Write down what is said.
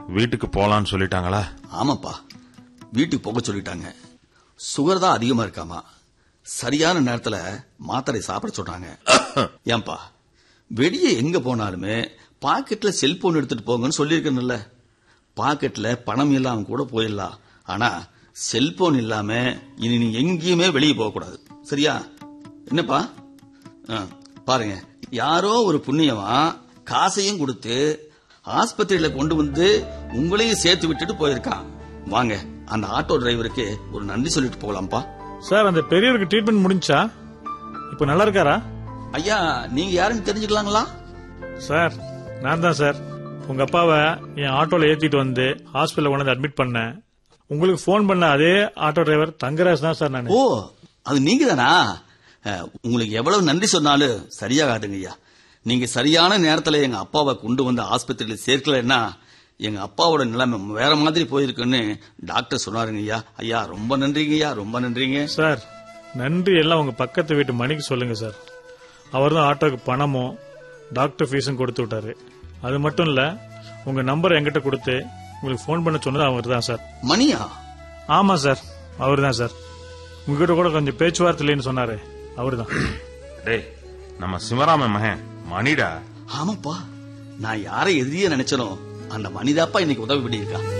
வீட்டுக்கு போலான்னு சொல்லிட்டாங்களா ஆமாப்பா வீட்டுக்கு போக சொல்லிட்டாங்க சுகர் தான் அதிகமா இருக்காமா சரியான நேரத்துல மாத்திரை சாப்பிட சொல்றாங்க ஏன்பா வெளியே எங்க போனாலுமே பாக்கெட்ல செல்போன் எடுத்துட்டு போங்கன்னு சொல்லியிருக்கேன்ல பாக்கெட்ல பணம் இல்லாம கூட போயிடலாம் ஆனா செல்போன் இல்லாம இனி நீ எங்கேயுமே வெளியே போக கூடாது சரியா என்னப்பா ஆ, பாருங்க யாரோ ஒரு புண்ணியமா காசையும் கொடுத்து ஆஸ்பத்திரியில கொண்டு வந்து உங்களையும் சேர்த்து விட்டுட்டு போயிருக்கான் வாங்க அந்த ஆட்டோ டிரைவருக்கு ஒரு நன்றி சொல்லிட்டு போகலாம்ப்பா சார் அந்த பெரியவருக்கு ட்ரீட்மெண்ட் முடிஞ்சா இப்போ நல்லா இருக்காரா ஐயா நீங்க யாருன்னு தெரிஞ்சுக்கலாங்களா சார் நான் தான் சார் உங்க அப்பாவை என் ஆட்டோல ஏத்திட்டு வந்து ஹாஸ்பிட்டல் கொண்டு வந்து அட்மிட் பண்ணேன் உங்களுக்கு ஃபோன் பண்ண அதே ஆட்டோ டிரைவர் தங்கராஜ் தான் சார் நான் ஓ அது நீங்க தானா அஹ், உங்களுக்கு எவ்வளவு நன்றி சொன்னாலும் சரியாகாதுங்க ஐயா நீங்க சரியான நேரத்துல எங்க அப்பாவை கொண்டு வந்து ஆஸ்பத்திரியில சேர்க்கலன்னா எங்க அப்பாவோட நிலைமை வேற மாதிரி போயிருக்குன்னு டாக்டர் சொன்னாருங்க ஐயா ஐயா ரொம்ப நன்றிங்க ஐயா ரொம்ப நன்றிங்க சார் நன்றி எல்லாம் உங்க பக்கத்து வீட்டு மணிக்கு சொல்லுங்க சார் அவர் தான் ஆட்டோக்கு பணமும் டாக்டர் ஃபீஸும் கொடுத்து விட்டாரு அது மட்டும் இல்ல உங்க நம்பர் என்கிட்ட கொடுத்து உங்களுக்கு ஃபோன் பண்ண சொன்னது அவர் தான் சார் மணியா ஆமா சார் அவர் தான் சார் உங்ககிட்ட கூட கொஞ்சம் பேச்சுவார்த்தை இல்லைன்னு சொன்னாரு அவர் தான் டேய் நம்ம சிவராம மகன் மணிடா ஆமாப்பா நான் யாரை எதிரியே நினைச்சனோ அந்த மனிதாப்பா இன்னைக்கு உதவி பண்ணியிருக்கா